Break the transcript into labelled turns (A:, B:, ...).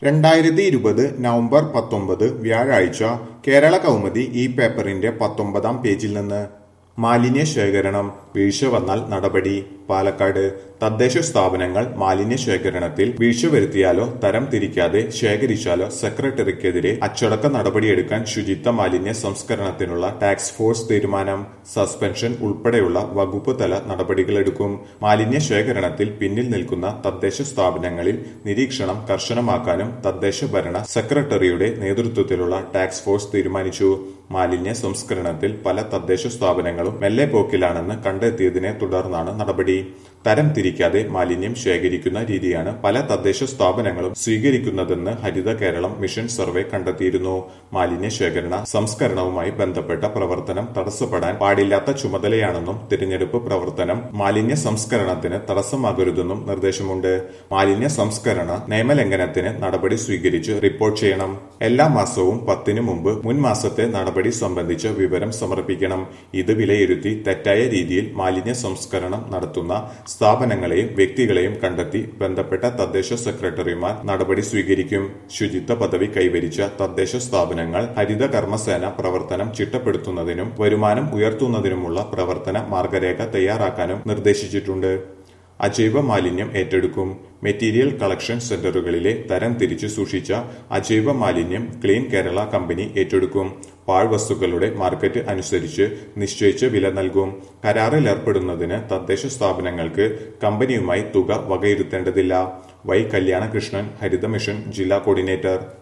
A: രണ്ടായിരത്തി ഇരുപത് നവംബർ പത്തൊമ്പത് വ്യാഴാഴ്ച കേരള കൗമുദി ഈ പേപ്പറിന്റെ പത്തൊമ്പതാം പേജിൽ നിന്ന് മാലിന്യ ശേഖരണം വീഴ്ച വന്നാൽ നടപടി പാലക്കാട് തദ്ദേശ സ്ഥാപനങ്ങൾ മാലിന്യ ശേഖരണത്തിൽ വീഴ്ച വരുത്തിയാലോ തരം തിരിക്കാതെ ശേഖരിച്ചാലോ സെക്രട്ടറിക്കെതിരെ അച്ചടക്ക നടപടിയെടുക്കാൻ ശുചിത്വ മാലിന്യ സംസ്കരണത്തിനുള്ള ടാക്സ് ഫോഴ്സ് തീരുമാനം സസ്പെൻഷൻ ഉൾപ്പെടെയുള്ള വകുപ്പ് തല നടപടികളെടുക്കും മാലിന്യ ശേഖരണത്തിൽ പിന്നിൽ നിൽക്കുന്ന തദ്ദേശ സ്ഥാപനങ്ങളിൽ നിരീക്ഷണം കർശനമാക്കാനും തദ്ദേശ ഭരണ സെക്രട്ടറിയുടെ നേതൃത്വത്തിലുള്ള ടാക്സ് ഫോഴ്സ് തീരുമാനിച്ചു മാലിന്യ സംസ്കരണത്തിൽ പല തദ്ദേശ സ്ഥാപനങ്ങളും മെല്ലെ പോക്കിലാണെന്ന് കണ്ടെത്തിയതിനെ തുടർന്നാണ് നടപടി തരം തിരിക്കാതെ മാലിന്യം ശേഖരിക്കുന്ന രീതിയാണ് പല തദ്ദേശ സ്ഥാപനങ്ങളും സ്വീകരിക്കുന്നതെന്ന് ഹരിത കേരളം മിഷൻ സർവേ കണ്ടെത്തിയിരുന്നു മാലിന്യ ശേഖരണ സംസ്കരണവുമായി ബന്ധപ്പെട്ട പ്രവർത്തനം തടസ്സപ്പെടാൻ പാടില്ലാത്ത ചുമതലയാണെന്നും തിരഞ്ഞെടുപ്പ് പ്രവർത്തനം മാലിന്യ സംസ്കരണത്തിന് തടസ്സമാകരുതെന്നും നിർദ്ദേശമുണ്ട് മാലിന്യ സംസ്കരണ നിയമലംഘനത്തിന് നടപടി സ്വീകരിച്ച് റിപ്പോർട്ട് ചെയ്യണം എല്ലാ മാസവും പത്തിന് മുമ്പ് മുൻ മാസത്തെ നടപടി സംബന്ധിച്ച വിവരം സമർപ്പിക്കണം ഇത് വിലയിരുത്തി തെറ്റായ രീതിയിൽ മാലിന്യ സംസ്കരണം നടത്തുന്ന സ്ഥാപനങ്ങളെയും വ്യക്തികളെയും കണ്ടെത്തി ബന്ധപ്പെട്ട തദ്ദേശ സെക്രട്ടറിമാർ നടപടി സ്വീകരിക്കും ശുചിത്വ പദവി കൈവരിച്ച തദ്ദേശ സ്ഥാപനങ്ങൾ ഹരിത കർമ്മസേന പ്രവർത്തനം ചിട്ടപ്പെടുത്തുന്നതിനും വരുമാനം ഉയർത്തുന്നതിനുമുള്ള പ്രവർത്തന മാർഗരേഖ തയ്യാറാക്കാനും നിർദ്ദേശിച്ചിട്ടുണ്ട് അജൈവ മാലിന്യം ഏറ്റെടുക്കും മെറ്റീരിയൽ കളക്ഷൻ സെന്ററുകളിലെ തരം തിരിച്ചു സൂക്ഷിച്ച അജൈവ മാലിന്യം ക്ലീൻ കേരള കമ്പനി ഏറ്റെടുക്കും പാഴ്വസ്തുക്കളുടെ മാർക്കറ്റ് അനുസരിച്ച് നിശ്ചയിച്ച വില നൽകും കരാറിൽ ഏർപ്പെടുന്നതിന് തദ്ദേശ സ്ഥാപനങ്ങൾക്ക് കമ്പനിയുമായി തുക വകയിരുത്തേണ്ടതില്ല വൈ കല്യാണകൃഷ്ണൻ ഹരിത മിഷൻ ജില്ലാ കോർഡിനേറ്റർ